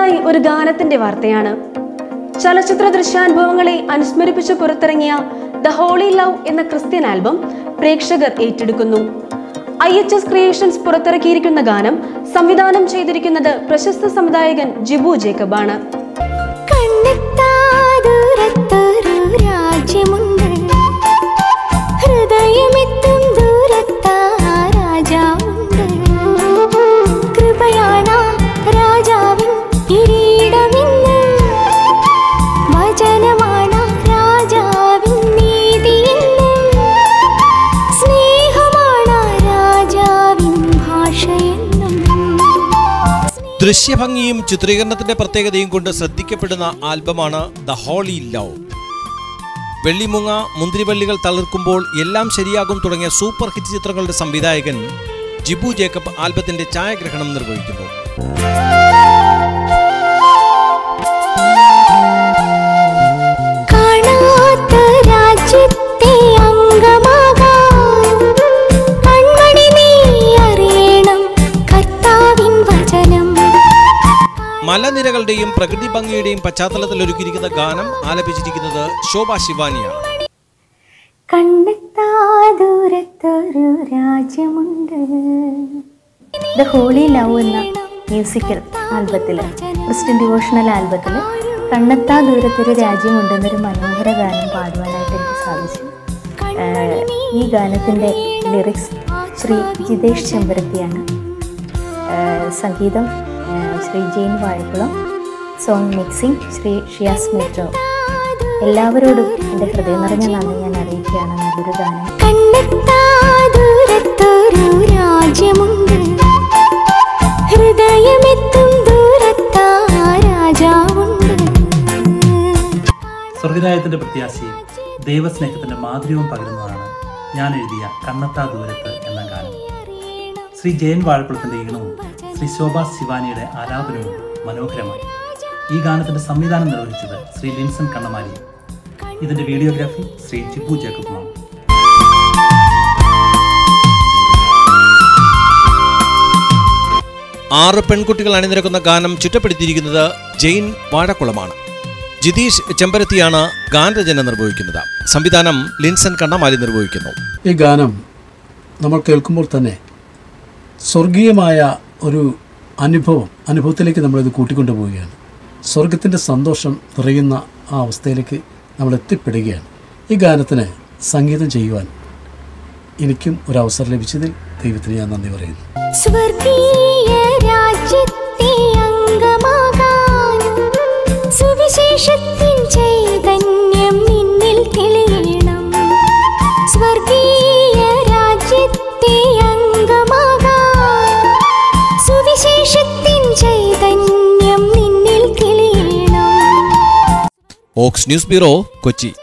അടുത്തതായി ഒരു ഗാനത്തിന്റെ വാർത്തയാണ് ചലച്ചിത്ര ദൃശ്യാനുഭവങ്ങളെ അനുസ്മരിപ്പിച്ച് പുറത്തിറങ്ങിയ ദ ഹോളി ലവ് എന്ന ക്രിസ്ത്യൻ ആൽബം പ്രേക്ഷകർ ഏറ്റെടുക്കുന്നു ഐ എച്ച് എസ് ക്രിയേഷൻസ് പുറത്തിറക്കിയിരിക്കുന്ന ഗാനം സംവിധാനം ചെയ്തിരിക്കുന്നത് പ്രശസ്ത സംവിധായകൻ ജിബു ജേക്കബാണ് കണ്ണെത്താ ദൂരത്തൊരു രാജ്യമുണ്ട് ഹൃദയമെത്തും ദൂരത്താ രാജാവുണ്ട് കൃപയാണ രാജാവിൻ കിരീടമെന്ന് വചനമാണ് രാജാവിൻ നീതിയെന്ന് സ്നേഹമാണ് രാജാവിൻ ഭാഷയെന്നും ദൃശ്യഭംഗിയും ചിത്രീകരണത്തിന്റെ പ്രത്യേകതയും കൊണ്ട് ശ്രദ്ധിക്കപ്പെടുന്ന ആൽബമാണ് the holy love Vellimoonga Munthirivallikal Thalirkkumbol Ellam Sheriyakum തുടങ്ങിയ സൂപ്പർ ഹിറ്റ് ചിത്രങ്ങളുടെ സംവിധായകൻ ജിബു ജേക്കബ് ആൽബത്തിന്റെ ഛായാഗ്രഹണം നിർവഹിക്കുന്നു കാണാത്ത രാജ്യത്തെ അംഗമാകാൻ കൺമണി നീ അറിയണം കർത്താവിൻ വചനം മലനിരകളുടെയും പ്രകൃതി ഭംഗിയുടെയും പശ്ചാത്തലത്തിൽ ഒരുക്കിയിരിക്കുന്ന ഗാനം ആലപിച്ചിരിക്കുന്നത് ശോഭ ശിവാനിയാണ് കണ്ടെത്താ ദൂരത്തൊരു രാജ്യമുണ്ട് ദ ഹോളി ലവ് എന്ന മ്യൂസിക്കൽ ആൽബത്തിൽ ക്രിസ്ത്യൻ ഡിവോഷണൽ ആൽബത്തിൽ കണ്ണെത്താ ദൂരത്തൊരു രാജ്യമുണ്ടെന്നൊരു മനോഹര ഗാനം പാടുവാനായിട്ട് എനിക്ക് സാധിച്ചു ആഹ് ഈ ഗാനത്തിൻ്റെ ലിറിക്സ് ശ്രീ ജിതേഷ് ചെമ്പരത്തിയാണ് ആഹ് സംഗീതം ആഹ് Shri Jain Vazhakkulam song mixing Shri Shiyas metro എല്ലാവരോടും എൻ്റെ ഹൃദയം നിറഞ്ഞ നന്ദി ഞാൻ അറിയിക്കുകയാണ് നല്ലൊരു ഗാനം കണ്ടെത്താ ദൂരത്തൊരു രാജ്യമുണ്ട് ഹൃദയമെത്തും ദൂരത്താ രാജാവുണ്ട് സ്വർഗരായത്തിന്റെ പ്രത്യാശയും ദൈവസ്നേഹത്തിന്റെ മാധുര്യവും പകരുന്നതാണ് ഞാൻ എഴുതിയ കണ്ണത്താ ദൂരത്ത് എന്ന ഗാനം ശ്രീ ജയൻ വാഴക്കുളത്തിന്റെ ഈണവും ശ്രീ ശോഭ ശിവാനിയുടെ ആലാപനവും മനോഹരമായി ഈ ഗാനത്തിന്റെ സംവിധാനം നിർവഹിച്ചത് ശ്രീ ലിൻസൺ കണ്ണമാലി ഇതിന്റെ വീഡിയോഗ്രാഫി ശ്രീ ജിബു ജേക്കബുമാണ് ആറ് പെൺകുട്ടികൾ അണിനിരക്കുന്ന ഗാനം ചുറ്റപ്പെടുത്തിയിരിക്കുന്നത് ജെയിൻ വാഴക്കുളമാണ് ജിതീഷ് ചെമ്പരത്തിയാണ് ഗാനരചന നിർവഹിക്കുന്നത് സംവിധാനം ലിൻസൺ കണ്ണമാലി നിർവഹിക്കുന്നു ഈ ഗാനം നമ്മൾ കേൾക്കുമ്പോൾ തന്നെ സ്വർഗീയമായ ഒരു അനുഭവം അനുഭവത്തിലേക്ക് നമ്മളിത് കൂട്ടിക്കൊണ്ടു പോവുകയാണ് സ്വർഗത്തിൻ്റെ സന്തോഷം നിറയുന്ന ആ അവസ്ഥയിലേക്ക് നമ്മൾ എത്തിപ്പെടുകയാണ് ഈ ഗാനത്തിന് സംഗീതം ചെയ്യുവാൻ എനിക്കും ഒരു അവസരം ലഭിച്ചതിൽ ദൈവത്തിന് ഞാൻ നന്ദി പറയുന്നു സ്വർഗീയ രാജ്യത്തെ അംഗമാകാൻ സുവിശേഷത്തിൻ ചൈതന്യം നിന്നിൽ തെളിയണം സ്വർഗീയ രാജ്യത്തെ അംഗമാകാൻ സുവിശേഷത്തിൻ ചൈതന്യം നിന്നിൽ തെളിയണം ഓക്സ് ന്യൂസ് ബ്യൂറോ കൊച്ചി